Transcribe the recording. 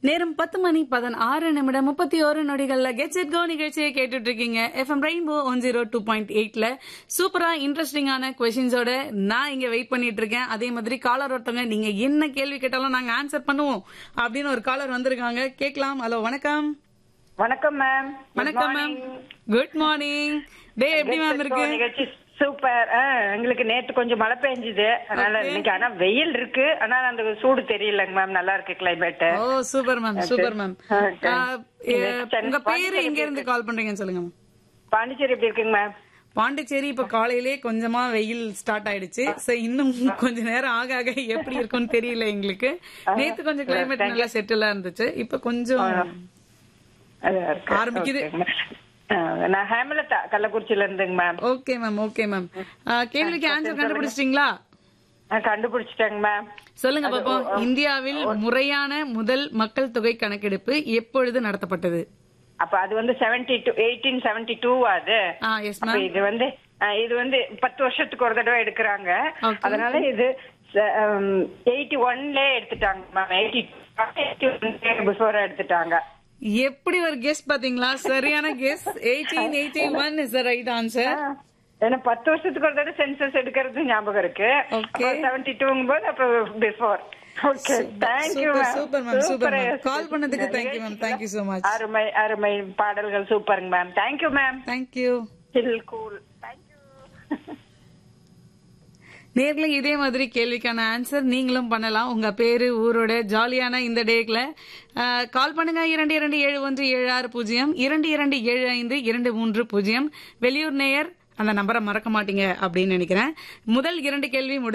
நேரம் பத்து மணி பதினாறு நிமிடம் முப்பத்தி ஒரு நொடிகள்ல கெட் செட் கோ நிகழ்ச்சியை கேட்டுட்டு இருக்கீங்க FM rainbow one zero two point எயிட்ல சூப்பரா இன்ட்ரெஸ்டிங்கான கொஸ்டின்ஸோட நான் இங்க வெயிட் பண்ணிட்டு இருக்கேன் அதே மாதிரி காலர் ஒருத்தவங்க நீங்க என்ன கேள்வி கேட்டாலும் நாங்க ஆன்சர் பண்ணுவோம் அப்படின்னு ஒரு காலர் வந்திருக்காங்க கேட்கலாம் ஹலோ வணக்கம் வணக்கம் மேம் வணக்கம் மேம் குட் மார்னிங் டே எப்படி மேம் இருக்கு நிகழ்ச்சி சூப்பர் எங்களுக்கு நேத்து கொஞ்சம் மழை பெஞ்சுது அதனால Okay. இன்னைக்கு ஆனா வெயில் இருக்கு ஆனா அந்த சூடு தெரியலங்க மேம் நல்லா இருக்கு climate oh super ma'am super ma'am Okay. உங்க பேரு எங்க இருந்து கால் பண்றீங்கன்னு சொல்லுங்க மேம் பாண்டிச்சேரி எப்படி இருக்குங்க மேம் பாண்டிச்சேரி இப்ப காலையிலே கொஞ்சமா வெயில் ஸ்டார்ட் ஆயிடுச்சு சோ இன்னும் கொஞ்ச நேரம் ஆக ஆக எப்படி இருக்கும்னு தெரியல எங்களுக்கு நேத்து கொஞ்சம் கிளைமேட் நல்லா செட்டிலா இருந்துச்சு இப்ப கொஞ்சம் நல்லா இருக்கு. ஆரம்பிக்குது. Okay, ma'am. ஆ, நான் ஹேமலதா கள்ளக்குறிச்சியில இருந்துங்க ma'am okay ma'am okay ma'am கேள்விக்கு ஆன்சர் கண்டுபிடிச்சிட்டீங்களா நான் கண்டுபிடிச்சிட்டேங்க மேம் சொல்லுங்க பாப்போம் இந்தியாவில் முறையான முதல் மக்கள் தொகை கணக்கெடுப்பு எப்பொழுது நடத்தப்பட்டது அப்ப அது வந்து seventy two eighteen seventy two அது ஆ எஸ் அப்ப மேம் இது வந்து அஹ், இது வந்து பத்து வருஷத்துக்கு ஒரு தடவை எடுக்கிறாங்க Okay. அதனால இது எயிட்டி ஒன்ல எடுத்துட்டாங்க மேம் எயிட்டி பிஃபோர் எடுத்துட்டாங்க எப்படி ஒரு கெஸ் பாத்தீங்களா சரியான guess eighteen eighty one is the right answer ஏன்னா பத்து வருஷத்துக்கு ஒரு தடவை சென்சஸ் எடுக்கிறது ஞாபகம் இருக்கு Okay. செவன்டி டூங்கும் போது அப்ப before okay thank you super super ma'am super ma'am call பண்ணதுக்கு thank you ma'am thank you so much அருமை அருமை பாடல்கள் சூப்பருங்க ma'am thank you ma'am thank you chill cool thank you நேர்ல இதே மாதிரி கேள்விக்கான ஆன்சர் நீங்களும் பண்ணலாம் உங்க பேரு ஊரோட ஜாலியான இந்த டேக்ல கால் பண்ணுங்க இரண்டு இரண்டு ஏழு ஒன்று ஏழு ஆறு பூஜ்ஜியம் இரண்டு இரண்டு ஏழு ஐந்து இரண்டு மூன்று பூஜ்ஜியம் வெளியூர் நேயர் அந்த நம்பரை மறக்க மாட்டீங்க அப்படின்னு நினைக்கிறேன் முதல் இரண்டு கேள்வி முடி